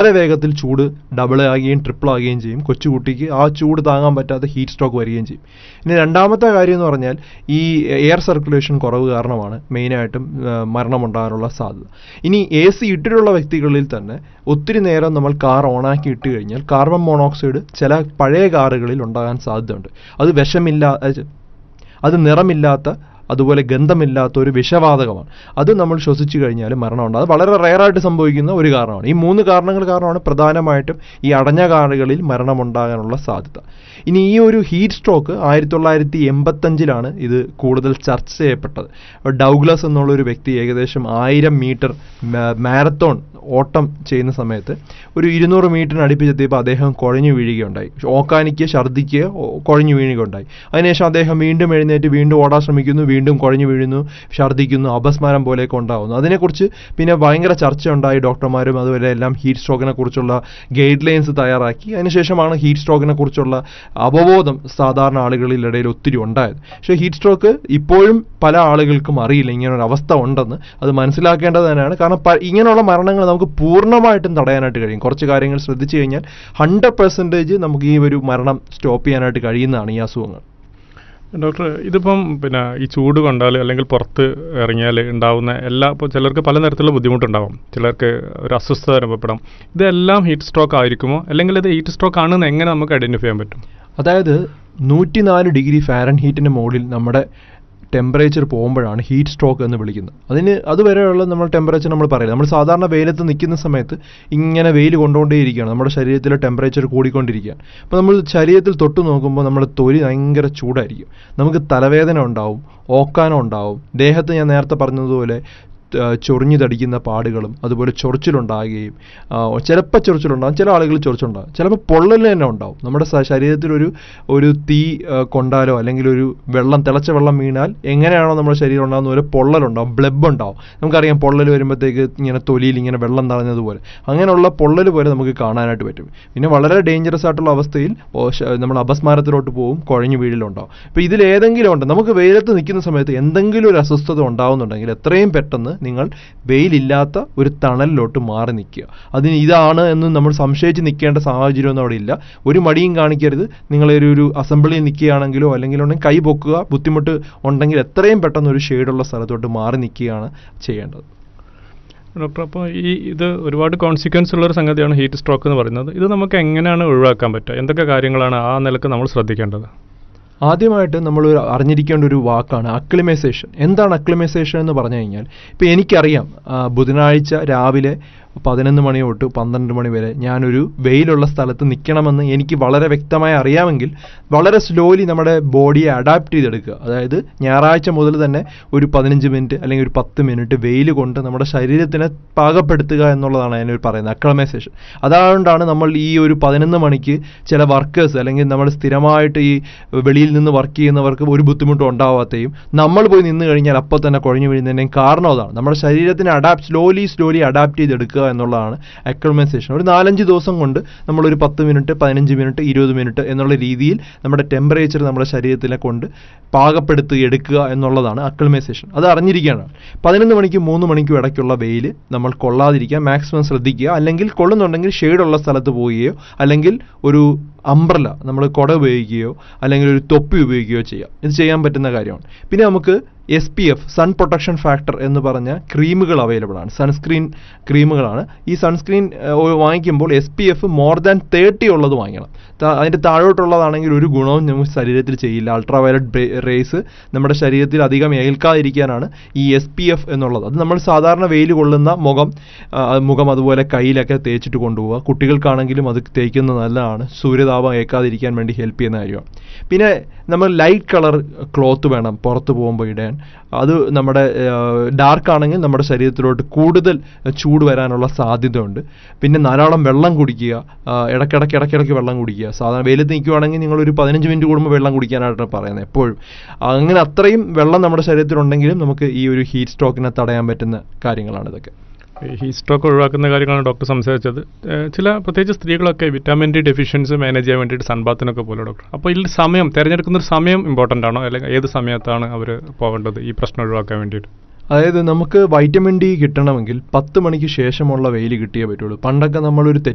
വളരെ വേഗത്തിൽ ചൂട് ഡബിൾ ആകുകയും ട്രിപ്പിൾ ആകുകയും ചെയ്യും കൊച്ചുകുട്ടിക്ക് ആ ചൂട് താങ്ങാൻ പറ്റാത്ത ഹീറ്റ് സ്ട്രോക്ക് വരികയും ചെയ്യും ഇനി രണ്ടാമത്തെ കാര്യം എന്ന് പറഞ്ഞാൽ ഈ എയർ സർക്കുലേഷൻ കുറവ് കാരണമാണ് മെയിനായിട്ടും മരണമുണ്ടാകാനുള്ള സാധ്യത ഇനി എ സി ഇട്ടിട്ടുള്ള വ്യക്തികളിൽ തന്നെ ഒത്തിരി നേരം നമ്മൾ കാർ ഓണാക്കി ഇട്ട് കഴിഞ്ഞാൽ കാർബൺ മോണോക്സൈഡ് ചില പഴയ കാറുകളിൽ ഉണ്ടാകാൻ സാധ്യതയുണ്ട് അത് വിഷമില്ല അത് നിറമില്ലാത്ത അതുപോലെ ഗന്ധമില്ലാത്ത ഒരു വിഷവാതകമാണ് അത് നമ്മൾ ശ്വസിച്ചു കഴിഞ്ഞാൽ മരണമുണ്ട് അത് വളരെ റയറായിട്ട് സംഭവിക്കുന്ന ഒരു കാരണമാണ് ഈ മൂന്ന് കാരണങ്ങൾ കാരണമാണ് പ്രധാനമായിട്ടും ഈ അടഞ്ഞ കാറുകളിൽ മരണമുണ്ടാകാനുള്ള സാധ്യത ഇനി ഈ ഒരു ഹീറ്റ് സ്ട്രോക്ക് ആയിരത്തി തൊള്ളായിരത്തി എൺപത്തഞ്ചിലാണ് ഇത് കൂടുതൽ ചർച്ച ചെയ്യപ്പെട്ടത് ഡൗഗ്ലസ് എന്നുള്ള ഒരു വ്യക്തി ഏകദേശം ആയിരം മീറ്റർ മാരത്തോൺ ഓട്ടം ചെയ്യുന്ന സമയത്ത് ഒരു ഇരുന്നൂറ് മീറ്ററിന് അടുപ്പിച്ചെത്തിയപ്പോൾ അദ്ദേഹം കുഴഞ്ഞു വീഴുകയുണ്ടായി ഓക്കാനിക്ക് ഛർദ്ദിക്കുക കുഴഞ്ഞു വീഴുകയുണ്ടായി അതിനുശേഷം അദ്ദേഹം വീണ്ടും എഴുന്നേറ്റ് വീണ്ടും ഓടാൻ ശ്രമിക്കുന്നു വീണ്ടും കുഴഞ്ഞു വീഴുന്നു ഛർദ്ദിക്കുന്നു അപസ്മാരം പോലെയൊക്കെ ഉണ്ടാകുന്നു അതിനെക്കുറിച്ച് പിന്നെ ഭയങ്കര ചർച്ച ഉണ്ടായി ഡോക്ടർമാരും അതുപോലെ എല്ലാം ഹീറ്റ് സ്ട്രോക്കിനെ കുറിച്ചുള്ള ഗൈഡ് ലൈൻസ് തയ്യാറാക്കി അതിനുശേഷമാണ് ഹീറ്റ് സ്ട്രോക്കിനെ കുറിച്ചുള്ള അവബോധം സാധാരണ ആളുകളിൽ ഇടയിൽ ഒത്തിരി ഉണ്ടായത് പക്ഷേ ഹീറ്റ് സ്ട്രോക്ക് ഇപ്പോഴും പല ആളുകൾക്കും അറിയില്ല ഇങ്ങനൊരു അവസ്ഥ ഉണ്ടെന്ന് അത് മനസ്സിലാക്കേണ്ടത് തന്നെയാണ് കാരണം ഇങ്ങനെയുള്ള മരണങ്ങൾ നമുക്ക് പൂർണ്ണമായിട്ടും തടയാനായിട്ട് കഴിയും കുറച്ച് കാര്യങ്ങൾ ശ്രദ്ധിച്ചു കഴിഞ്ഞാൽ ഹൺഡ്രഡ് പെർസെൻറ്റേജ് നമുക്ക് ഈ ഒരു മരണം സ്റ്റോപ്പ് ചെയ്യാനായിട്ട് കഴിയുന്നതാണ് ഈ അസുഖങ്ങൾ ഡോക്ടർ ഇതിപ്പം പിന്നെ ഈ ചൂട് കൊണ്ടാൽ അല്ലെങ്കിൽ പുറത്ത് ഇറങ്ങിയാൽ ഉണ്ടാവുന്ന എല്ലാ ഇപ്പോൾ ചിലർക്ക് പല തരത്തിലുള്ള ബുദ്ധിമുട്ടുണ്ടാവും ചിലർക്ക് ഒരു അസ്വസ്ഥത അനുഭവപ്പെടാം ഇതെല്ലാം ഹീറ്റ് സ്ട്രോക്ക് ആയിരിക്കുമോ അല്ലെങ്കിൽ ഇത് ഹീറ്റ് സ്ട്രോക്ക് ആണെന്ന് എങ്ങനെ നമുക്ക് ഐഡൻറ്റിഫൈ ചെയ്യാൻ പറ്റും അതായത് നൂറ്റിനാല് ഡിഗ്രി ഫാരൻ ഹീറ്റിൻ്റെ മുകളിൽ നമ്മുടെ ടെമ്പറേച്ചർ പോകുമ്പോഴാണ് ഹീറ്റ് സ്ട്രോക്ക് എന്ന് വിളിക്കുന്നത് അതിന് അതുവരെയുള്ള നമ്മൾ ടെമ്പറേച്ചർ നമ്മൾ പറയില്ല നമ്മൾ സാധാരണ വെയിലത്ത് നിൽക്കുന്ന സമയത്ത് ഇങ്ങനെ വെയിൽ കൊണ്ടുകൊണ്ടേയിരിക്കുകയാണ് നമ്മുടെ ശരീരത്തിലെ ടെമ്പറേച്ചർ കൂടിക്കൊണ്ടിരിക്കുകയാണ് അപ്പോൾ നമ്മൾ ശരീരത്തിൽ തൊട്ട് നോക്കുമ്പോൾ നമ്മുടെ തൊലി ഭയങ്കര ചൂടായിരിക്കും നമുക്ക് തലവേദന ഉണ്ടാവും ഓക്കാനം ഉണ്ടാവും ദേഹത്ത് ഞാൻ നേരത്തെ പറഞ്ഞതുപോലെ ചൊറിഞ്ഞു തടിക്കുന്ന പാടുകളും അതുപോലെ ചൊറിച്ചിലുണ്ടാകുകയും ചിലപ്പോൾ ചൊറിച്ചിലുണ്ടാകും ചില ആളുകൾ ചൊറിച്ചുണ്ടാകും ചിലപ്പോൾ പൊള്ളൽ തന്നെ ഉണ്ടാവും നമ്മുടെ ശരീരത്തിലൊരു ഒരു തീ കൊണ്ടാലോ അല്ലെങ്കിൽ ഒരു വെള്ളം തിളച്ച വെള്ളം വീണാൽ എങ്ങനെയാണോ നമ്മുടെ ശരീരം ഉണ്ടാകുന്ന പോലെ പൊള്ളലുണ്ടാവും ബ്ലബ് ഉണ്ടാവും നമുക്കറിയാം പൊള്ളൽ വരുമ്പോഴത്തേക്ക് ഇങ്ങനെ തൊലിയിൽ ഇങ്ങനെ വെള്ളം നിറഞ്ഞതുപോലെ അങ്ങനെയുള്ള പൊള്ളൽ പോലെ നമുക്ക് കാണാനായിട്ട് പറ്റും പിന്നെ വളരെ ഡേഞ്ചറസ് ആയിട്ടുള്ള അവസ്ഥയിൽ നമ്മൾ അപസ്മാരത്തിലോട്ട് പോകും കുഴഞ്ഞു വീഴിലുണ്ടാവും അപ്പോൾ ഇതിലേതെങ്കിലും ഉണ്ട് നമുക്ക് വെയിലത്ത് നിൽക്കുന്ന സമയത്ത് എന്തെങ്കിലും ഒരു അസ്വസ്ഥത ഉണ്ടാവുന്നുണ്ടെങ്കിൽ എത്രയും പെട്ടെന്ന് നിങ്ങൾ വെയിലില്ലാത്ത ഒരു തണലിലോട്ട് മാറി നിൽക്കുക അതിന് ഇതാണ് എന്ന് നമ്മൾ സംശയിച്ച് നിൽക്കേണ്ട സാഹചര്യമൊന്നും അവിടെ ഇല്ല ഒരു മടിയും കാണിക്കരുത് നിങ്ങൾ ഒരു ഒരു അസംബ്ലിയിൽ നിൽക്കുകയാണെങ്കിലോ അല്ലെങ്കിൽ ഉണ്ടെങ്കിൽ കൈ പൊക്കുക ബുദ്ധിമുട്ട് ഉണ്ടെങ്കിൽ എത്രയും പെട്ടെന്ന് ഒരു ഷെയ്ഡുള്ള സ്ഥലത്തോട്ട് മാറി നിൽക്കുകയാണ് ചെയ്യേണ്ടത് ഡോക്ടർ അപ്പോൾ ഈ ഇത് ഒരുപാട് കോൺസിക്വൻസ് ഉള്ള ഒരു സംഗതിയാണ് ഹീറ്റ് സ്ട്രോക്ക് എന്ന് പറയുന്നത് ഇത് നമുക്ക് എങ്ങനെയാണ് ഒഴിവാക്കാൻ പറ്റുക എന്തൊക്കെ കാര്യങ്ങളാണ് ആ നിലക്ക് നമ്മൾ ശ്രദ്ധിക്കേണ്ടത് ആദ്യമായിട്ട് നമ്മൾ അറിഞ്ഞിരിക്കേണ്ട ഒരു വാക്കാണ് അക്ലിമൈസേഷൻ എന്താണ് അക്ലിമൈസേഷൻ എന്ന് പറഞ്ഞു കഴിഞ്ഞാൽ ഇപ്പോൾ എനിക്കറിയാം ബുധനാഴ്ച രാവിലെ പതിനൊന്ന് മണി തൊട്ട് പന്ത്രണ്ട് മണി വരെ ഞാനൊരു വെയിലുള്ള സ്ഥലത്ത് നിൽക്കണമെന്ന് എനിക്ക് വളരെ വ്യക്തമായി അറിയാമെങ്കിൽ വളരെ സ്ലോലി നമ്മുടെ ബോഡിയെ അഡാപ്റ്റ് ചെയ്തെടുക്കുക അതായത് ഞായറാഴ്ച മുതൽ തന്നെ ഒരു പതിനഞ്ച് മിനിറ്റ് അല്ലെങ്കിൽ ഒരു പത്ത് മിനിറ്റ് വെയിൽ കൊണ്ട് നമ്മുടെ ശരീരത്തിനെ പാകപ്പെടുത്തുക എന്നുള്ളതാണ് അതിനൊരു പറയുന്നത് അക്ലമൈസേഷൻ അതുകൊണ്ടാണ് നമ്മൾ ഈ ഒരു പതിനൊന്ന് മണിക്ക് ചില വർക്കേഴ്സ് അല്ലെങ്കിൽ നമ്മൾ സ്ഥിരമായിട്ട് ഈ വെളിയിൽ നിന്ന് വർക്ക് ചെയ്യുന്നവർക്ക് ഒരു ബുദ്ധിമുട്ടും ഉണ്ടാവാത്തയും നമ്മൾ പോയി നിന്ന് കഴിഞ്ഞാൽ അപ്പോൾ തന്നെ കുഴഞ്ഞു വീഴുന്നതിൻ്റെയും കാരണം അതാണ് നമ്മുടെ ശരീരത്തിനെ അഡാപ്റ്റ് സ്ലോലി സ്ലോലി അഡാപ്റ്റ് ചെയ്തെടുക്കുക എന്നുള്ളതാണ് അക്ലമൈസേഷൻ ഒരു നാലഞ്ച് ദിവസം കൊണ്ട് നമ്മളൊരു പത്ത് മിനിറ്റ് പതിനഞ്ച് മിനിറ്റ് ഇരുപത് മിനിറ്റ് എന്നുള്ള രീതിയിൽ നമ്മുടെ ടെമ്പറേച്ചർ നമ്മുടെ ശരീരത്തിനെ കൊണ്ട് പാകപ്പെടുത്തി എടുക്കുക എന്നുള്ളതാണ് അക്ലമൈസേഷൻ അത് അറിഞ്ഞിരിക്കുകയാണ് പതിനൊന്ന് മണിക്കും മൂന്ന് മണിക്കും ഇടയ്ക്കുള്ള വെയിൽ നമ്മൾ കൊള്ളാതിരിക്കുക മാക്സിമം ശ്രദ്ധിക്കുക അല്ലെങ്കിൽ കൊള്ളുന്നുണ്ടെങ്കിൽ ഷെയ്ഡുള്ള സ്ഥലത്ത് പോവുകയോ അല്ലെങ്കിൽ ഒരു അംബ്രല നമ്മൾ കുട ഉപയോഗിക്കുകയോ അല്ലെങ്കിൽ ഒരു തൊപ്പി ഉപയോഗിക്കുകയോ ചെയ്യാം ഇത് ചെയ്യാൻ പറ്റുന്ന കാര്യമാണ് പിന്നെ നമുക്ക് S P F sun protection factor എന്ന് പറഞ്ഞ ക്രീമുകൾ അവൈലബിൾ ആണ് സൺസ്ക്രീൻ ക്രീമുകളാണ് ഈ സൺസ്ക്രീൻ വാങ്ങിക്കുമ്പോൾ S P F more than thirty ഉള്ളത് വാങ്ങിക്കണം അതിൻ്റെ താഴോട്ടുള്ളതാണെങ്കിൽ ഒരു ഗുണവും നമുക്ക് ശരീരത്തിൽ ചെയ്യില്ല അൾട്രാ വയലറ്റ് റേസ് നമ്മുടെ ശരീരത്തിൽ അധികം ഏൽക്കാതിരിക്കാനാണ് ഈ എസ് പി എഫ് എന്നുള്ളത് അത് നമ്മൾ സാധാരണ വെയിൽ കൊള്ളുന്ന മുഖം മുഖം അതുപോലെ കയ്യിലൊക്കെ തേച്ചിട്ട് കൊണ്ടുപോവുക കുട്ടികൾക്കാണെങ്കിലും അത് തേക്കുന്നത് നല്ലതാണ് സൂര്യതാപം ഏൽക്കാതിരിക്കാൻ വേണ്ടി ഹെൽപ്പ് ചെയ്യുന്ന കാര്യമാണ് പിന്നെ നമ്മൾ ലൈറ്റ് കളർ ക്ലോത്ത് വേണം പുറത്ത് പോകുമ്പോൾ ഇടാൻ അത് നമ്മുടെ ഡാർക്ക് ആണെങ്കിൽ നമ്മുടെ ശരീരത്തിലോട്ട് കൂടുതൽ ചൂട് വരാനുള്ള സാധ്യതയുണ്ട് പിന്നെ ധാരാളം വെള്ളം കുടിക്കുക ഇടയ്ക്കിടയ്ക്ക് ഇടയ്ക്കിടയ്ക്ക് വെള്ളം കുടിക്കുക സാധാരണ വെയിലത്ത് നിൽക്കുവാണെങ്കിൽ നിങ്ങൾ ഒരു പതിനഞ്ച് മിനിറ്റ് കൂടുമ്പോൾ വെള്ളം കുടിക്കാനായിട്ടാണ് പറയുന്നത് എപ്പോഴും അങ്ങനെ അത്രയും വെള്ളം നമ്മുടെ ശരീരത്തിലുണ്ടെങ്കിലും നമുക്ക് ഈ ഒരു ഹീറ്റ് സ്ട്രോക്കിനെ തടയാൻ പറ്റുന്ന കാര്യങ്ങളാണ് ഇതൊക്കെ ഈ സ്ട്രോക്ക് ഒഴിവാക്കുന്ന കാര്യങ്ങളാണ് ഡോക്ടർ സംസാരിച്ചത് ചില പ്രത്യേകിച്ച് സ്ത്രീകളൊക്കെ വിറ്റാമിൻ ഡി ഡെഫിഷ്യൻസി മാനേജ് ചെയ്യാൻ വേണ്ടിയിട്ട് സൺബാത്തിനൊക്കെ പോലെ ഡോക്ടർ അപ്പോൾ ഇതിൽ സമയം തിരഞ്ഞെടുക്കുന്ന ഒരു സമയം ഇമ്പോർട്ടൻ്റ് ആണോ അല്ലെങ്കിൽ ഏത് സമയത്താണ് അവർ പോകേണ്ടത് ഈ പ്രശ്നം ഒഴിവാക്കാൻ വേണ്ടിയിട്ട് അതായത് നമുക്ക് വൈറ്റമിൻ ഡി കിട്ടണമെങ്കിൽ പത്ത് മണിക്ക് ശേഷമുള്ള വെയിൽ കിട്ടിയേ പറ്റുള്ളൂ പണ്ടൊക്കെ നമ്മളൊരു